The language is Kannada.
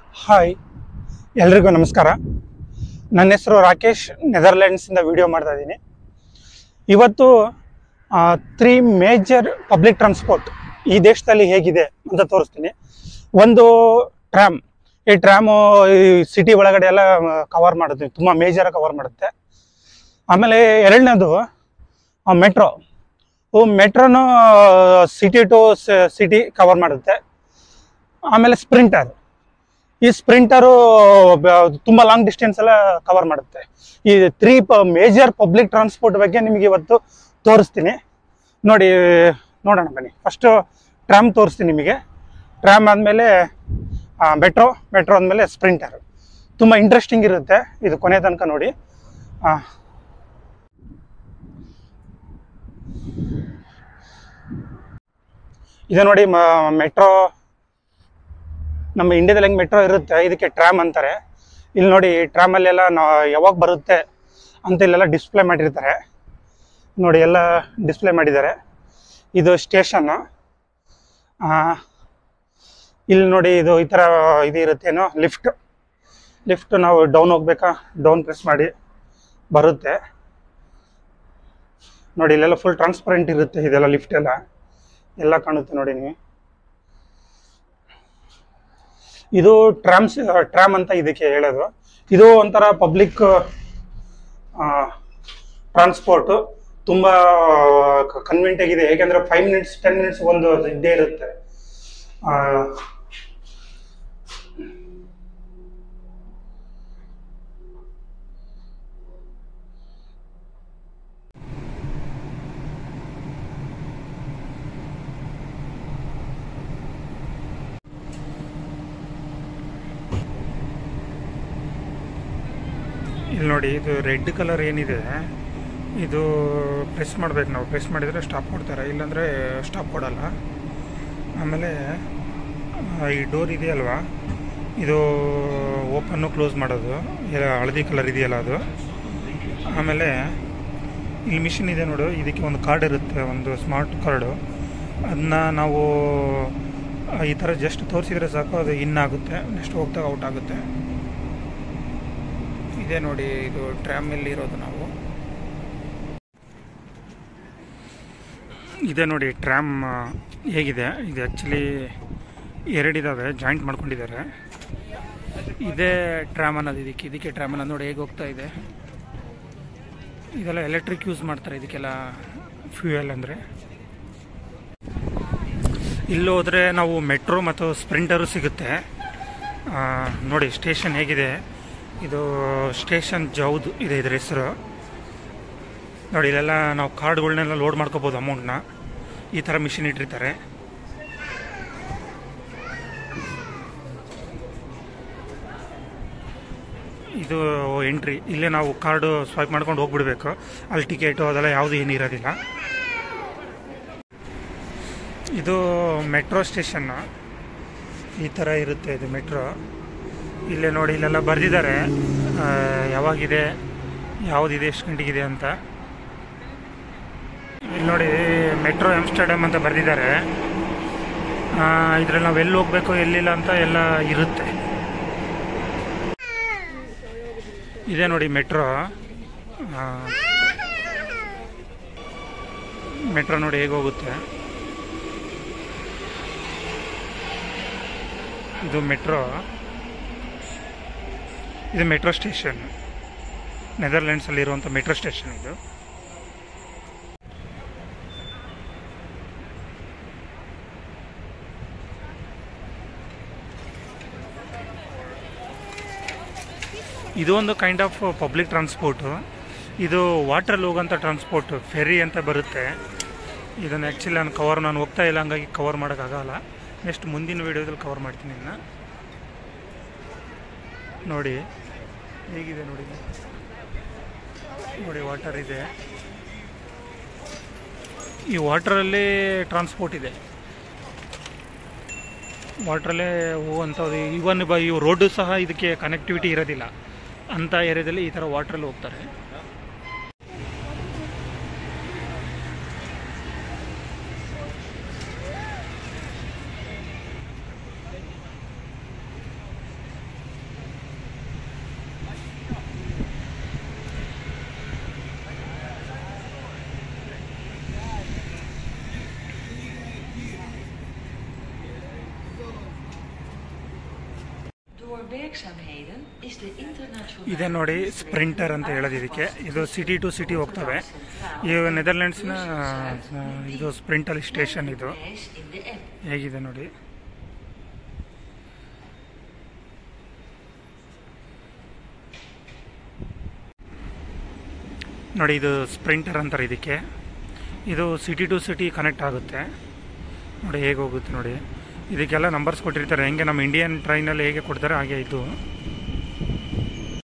ಹಾಯ್ ಎಲ್ರಿಗೂ ನಮಸ್ಕಾರ ನನ್ನ ಹೆಸರು ರಾಕೇಶ್ ನೆದರ್ಲ್ಯಾಂಡ್ಸಿಂದ ವಿಡಿಯೋ ಮಾಡ್ತಾ ಇದ್ದೀನಿ ಇವತ್ತು ತ್ರೀ ಮೇಜರ್ ಪಬ್ಲಿಕ್ ಟ್ರಾನ್ಸ್ಪೋರ್ಟ್ ಈ ದೇಶದಲ್ಲಿ ಹೇಗಿದೆ ಅಂತ ತೋರಿಸ್ತೀನಿ ಒಂದು ಟ್ರ್ಯಾಮ್ ಈ ಟ್ರ್ಯಾಮು ಈ ಸಿಟಿ ಒಳಗಡೆ ಎಲ್ಲ ಕವರ್ ಮಾಡುತ್ತೆ ತುಂಬ ಮೇಜರ್ ಕವರ್ ಮಾಡುತ್ತೆ ಆಮೇಲೆ ಎರಡನೇದು ಮೆಟ್ರೋ ಮೆಟ್ರೋನು ಸಿಟಿ ಟು ಸಿಟಿ ಕವರ್ ಮಾಡುತ್ತೆ ಆಮೇಲೆ ಸ್ಪ್ರಿಂಟರ್ ಈ ಸ್ಪ್ರಿಂಟರು ತುಂಬ ಲಾಂಗ್ ಡಿಸ್ಟೆನ್ಸ್ ಎಲ್ಲ ಕವರ್ ಮಾಡುತ್ತೆ ಈ ತ್ರೀ ಪ ಮೇಜರ್ ಪಬ್ಲಿಕ್ ಟ್ರಾನ್ಸ್ಪೋರ್ಟ್ ಬಗ್ಗೆ ನಿಮಗೆ ಇವತ್ತು ತೋರಿಸ್ತೀನಿ ನೋಡಿ ನೋಡೋಣ ಬನ್ನಿ ಫಸ್ಟು ಟ್ರಾಮ್ ತೋರಿಸ್ತೀನಿ ನಿಮಗೆ ಟ್ರಾಮ್ ಆದಮೇಲೆ ಮೆಟ್ರೋ ಮೆಟ್ರೋ ಆದಮೇಲೆ ಸ್ಪ್ರಿಂಟರ್ ತುಂಬ ಇಂಟ್ರೆಸ್ಟಿಂಗ್ ಇರುತ್ತೆ ಇದು ಕೊನೆ ತನಕ ನೋಡಿ ಆ, ಇದು ನೋಡಿ ಮೆಟ್ರೋ ನಮ್ಮ ಇಂಡಿಯಾದಲ್ಲಿ ಹೆಂಗೆ ಮೆಟ್ರೋ ಇರುತ್ತೆ ಇದಕ್ಕೆ ಟ್ರಾಮ್ ಅಂತಾರೆ ಇಲ್ಲಿ ನೋಡಿ ಟ್ರಾಮಲ್ಲೆಲ್ಲ ನಾ ಯಾವಾಗ ಬರುತ್ತೆ ಅಂತ ಇಲ್ಲೆಲ್ಲ ಡಿಸ್ಪ್ಲೇ ಮಾಡಿರ್ತಾರೆ ನೋಡಿ ಎಲ್ಲ ಡಿಸ್ಪ್ಲೇ ಮಾಡಿದ್ದಾರೆ ಇದು ಸ್ಟೇಷನ್ನು ಇಲ್ಲಿ ನೋಡಿ ಇದು ಈ ಥರ ಇದು ಇರುತ್ತೇನೋ ಲಿಫ್ಟ್ ಲಿಫ್ಟ್ ನಾವು ಡೌನ್ ಹೋಗ್ಬೇಕಾ ಡೌನ್ ಪ್ರೆಸ್ ಮಾಡಿ ಬರುತ್ತೆ ನೋಡಿ ಇಲ್ಲೆಲ್ಲ ಫುಲ್ ಟ್ರಾನ್ಸ್ಪರೆಂಟ್ ಇರುತ್ತೆ ಇದೆಲ್ಲ ಲಿಫ್ಟ್ ಎಲ್ಲ ಎಲ್ಲ ಕಾಣುತ್ತೆ ನೋಡಿ ನೀವು ಇದು ಟ್ರಾಮ್ಸ್ ಟ್ರಾಮ್ ಅಂತ ಇದಕ್ಕೆ ಹೇಳೋದು ಇದು ಒಂಥರ ಪಬ್ಲಿಕ್ ಟ್ರಾನ್ಸ್ಪೋರ್ಟು ತುಂಬ ಕನ್ವೀನಿಯಂಟ್ ಆಗಿದೆ ಏಕೆಂದರೆ ಫೈವ್ ಮಿನಿಟ್ಸ್ ಟೆನ್ ಮಿನಿಟ್ಸ್ ಒಂದು ಇದ್ದೇ ಇರುತ್ತೆ ಆ, ಇಲ್ಲಿ ನೋಡಿ ಇದು ರೆಡ್ ಕಲರ್ ಏನಿದೆ ಇದು ಪ್ರೆಸ್ ಮಾಡ್ಬೇಕು ನಾವು ಪ್ರೆಸ್ ಮಾಡಿದರೆ ಸ್ಟಾಪ್ ಕೊಡ್ತಾರೆ ಇಲ್ಲಾಂದರೆ ಸ್ಟಾಪ್ ಕೊಡಲ್ಲ ಆಮೇಲೆ ಆ, ಈ ಡೋರ್ ಇದೆಯಲ್ವಾ ಇದು ಓಪನ್ನು ಕ್ಲೋಸ್ ಮಾಡೋದು ಇದು ಹಳದಿ ಕಲರ್ ಇದೆಯಲ್ಲ ಅದು ಆಮೇಲೆ ಇಲ್ಲಿ ಮಿಷಿನ್ ಇದೆ ನೋಡು ಇದಕ್ಕೆ ಒಂದು ಕಾರ್ಡ್ ಇರುತ್ತೆ ಒಂದು ಸ್ಮಾರ್ಟ್ ಕಾರ್ಡು ಅದನ್ನ ನಾವು ಆ, ಈ ಥರ ಜಸ್ಟ್ ತೋರಿಸಿದ್ರೆ ಸಾಕು ಅದು ಇನ್ ಆಗುತ್ತೆ ನೆಕ್ಸ್ಟ್ ಹೋಗ್ದಾಗ ಔಟ್ ಆಗುತ್ತೆ ಇದೆ ನೋಡಿ ಇದು ಟ್ರ್ಯಾಮಲ್ಲಿ ಇರೋದು ನಾವು ಇದೆ ನೋಡಿ ಟ್ರ್ಯಾಮ್ ಹೇಗಿದೆ ಇದು ಆ್ಯಕ್ಚುಲಿ ಎರಡಿದ್ದಾವೆ ಜಾಯಿಂಟ್ ಮಾಡ್ಕೊಂಡಿದ್ದಾರೆ ಇದೇ ಟ್ರ್ಯಾಮ್ ಅನ್ನೋದು ಇದಕ್ಕೆ ಇದಕ್ಕೆ ಟ್ರ್ಯಾಮ್ ಅನ್ನೋದು ನೋಡಿ ಹೇಗೆ ಹೋಗ್ತಾ ಇದೆ ಇದೆಲ್ಲ ಎಲೆಕ್ಟ್ರಿಕ್ ಯೂಸ್ ಮಾಡ್ತಾರೆ ಇದಕ್ಕೆಲ್ಲ ಫ್ಯೂಯಲ್ ಅಂದರೆ ಇಲ್ಲಿ ಹೋದರೆ ನಾವು ಮೆಟ್ರೋ ಮತ್ತು ಸ್ಪ್ರಿಂಟರು ಸಿಗುತ್ತೆ ಆ, ನೋಡಿ ಸ್ಟೇಷನ್ ಹೇಗಿದೆ ಇದು ಸ್ಟೇಷನ್ ಜೌದ್ ಇದೆ ಇದ್ರ ಹೆಸರು ನೋಡಿ ಇಲ್ಲೆಲ್ಲ ನಾವು ಕಾರ್ಡ್ಗಳನ್ನೆಲ್ಲ ಲೋಡ್ ಮಾಡ್ಕೋಬೋದು ಅಮೌಂಟ್ನ ಈ ಥರ ಮಿಷಿನ್ ಇಟ್ಟಿರ್ತಾರೆ ಇದು ಎಂಟ್ರಿ ಇಲ್ಲೇ ನಾವು ಕಾರ್ಡು ಸ್ವೈಪ್ ಮಾಡ್ಕೊಂಡು ಹೋಗ್ಬಿಡ್ಬೇಕು ಅಲ್ಲಿ ಟಿಕೆಟು ಅದೆಲ್ಲ ಯಾವುದು ಏನು ಇರೋದಿಲ್ಲ ಇದು ಮೆಟ್ರೋ ಸ್ಟೇಷನ್ನು ಈ ಥರ ಇರುತ್ತೆ ಇದು ಮೆಟ್ರೋ ಇಲ್ಲೇ ನೋಡಿ ಇಲ್ಲೆಲ್ಲ ಬರೆದಿದ್ದಾರೆ ಯಾವಾಗಿದೆ ಯಾವುದಿದೆ ಎಷ್ಟು ಗಂಟೆಗಿದೆ ಅಂತ ಇಲ್ಲಿ ನೋಡಿ ಮೆಟ್ರೋ ಆಮ್ಸ್ಟರ್ಡಮ್ ಅಂತ ಬರೆದಿದ್ದಾರೆ ಇದ್ರಲ್ಲಿ ನಾವು ಎಲ್ಲಿ ಹೋಗ್ಬೇಕು ಎಲ್ಲಿಲ್ಲ ಅಂತ ಎಲ್ಲ ಇರುತ್ತೆ ಇದೆ ನೋಡಿ ಮೆಟ್ರೋ ಮೆಟ್ರೋ ನೋಡಿ ಹೇಗೆ ಹೋಗುತ್ತೆ ಇದು ಮೆಟ್ರೋ ಇದು ಮೆಟ್ರೋ ಸ್ಟೇಷನ್ ನೆದರ್ಲ್ಯಾಂಡ್ಸಲ್ಲಿ ಇರುವಂಥ ಮೆಟ್ರೋ ಸ್ಟೇಷನ್ ಇದು ಇದು ಒಂದು ಕೈಂಡ್ ಆಫ್ ಪಬ್ಲಿಕ್ ಟ್ರಾನ್ಸ್ಪೋರ್ಟು ಇದು ವಾಟ್ರಲ್ಲಿ ಹೋಗೋಂಥ ಟ್ರಾನ್ಸ್ಪೋರ್ಟ್ ಫೆರಿ ಅಂತ ಬರುತ್ತೆ ಇದನ್ನು ಆ್ಯಕ್ಚುಲಿ ನಾನು ಕವರ್ ನಾನು ಹೋಗ್ತಾ ಇಲ್ಲ ಹಂಗಾಗಿ ಕವರ್ ಮಾಡೋಕ್ಕಾಗಲ್ಲ ನೆಕ್ಸ್ಟ್ ಮುಂದಿನ ವೀಡಿಯೋದಲ್ಲಿ ಕವರ್ ಮಾಡ್ತೀನಿ ಇನ್ನು ನೋಡಿ ಹೇಗಿದೆ ನೋಡಿ ನೋಡಿ ವಾಟರ್ ಇದೆ ಈ ವಾಟ್ರಲ್ಲಿ ಟ್ರಾನ್ಸ್ಪೋರ್ಟ್ ಇದೆ ವಾಟ್ರಲ್ಲೇ ಹೋಗುವಂಥದ್ದು ಇವನ್ ಬ ಈ ರೋಡು ಸಹ ಇದಕ್ಕೆ ಕನೆಕ್ಟಿವಿಟಿ ಇರೋದಿಲ್ಲ ಅಂಥ ಏರಿಯಾದಲ್ಲಿ ಈ ಥರ ವಾಟ್ರಲ್ಲಿ ಹೋಗ್ತಾರೆ werkzaamheden is de internationale... ಇದೆ ನೋಡಿ ಸ್ಪ್ರಿಂಟರ್ ಅಂತ ಹೇಳೋದು ಇದಕ್ಕೆ ಇದು ಸಿಟಿ ಟು ಸಿಟಿ ಹೋಗ್ತವೆ ಈ ನೆದರ್ಲೆಂಡ್ಸ್ನ ಆ, ಇದು ಸ್ಪ್ರಿಂಟಲ್ಲಿ ಸ್ಟೇಷನ್ ಇದು reis in de app. ಹೇಗಿದೆ ನೋಡಿ ನೋಡಿ ಇದು ಸ್ಪ್ರಿಂಟರ್ ಅಂತಾರೆ ಇದಕ್ಕೆ ಇದು ಸಿಟಿ ಟು ಸಿಟಿ ಕನೆಕ್ಟ್ ಆಗುತ್ತೆ ನೋಡಿ ಹೇಗೆ ಹೋಗುತ್ತೆ ನೋಡಿ ಇದಕ್ಕೆಲ್ಲ ನಂಬರ್ಸ್ ಕೊಟ್ಟಿರ್ತಾರೆ ಹೆಂಗೆ ನಮ್ಮ ಇಂಡಿಯನ್ ಟ್ರೈನಲ್ಲಿ ಹೇಗೆ ಕೊಡ್ತಾರೆ ಹಾಗೆ ಇದು